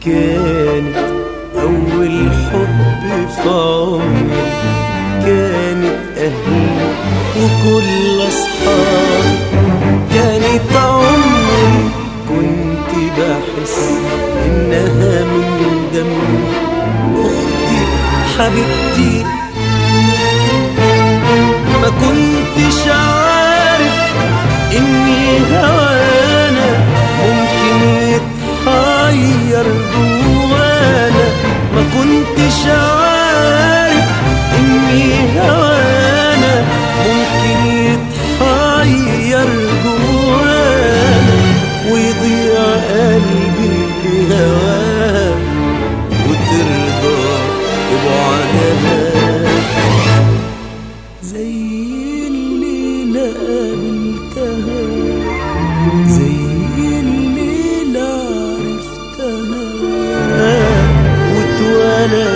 كانت أول حب في عمري كانت أهلي وكل أصحابي كانت عمري كنت بحس إنها من دمي أختي حبيبتي ما كنتش عارف إني هوانا ممكن يتحير جوانا ما كنتش عارف إني هوانا ممكن يتحير جوانا ويضيع قلبي بهواها وترضى ببعدها زي الليلة قابلتها زي الليلة عرفتها واتولد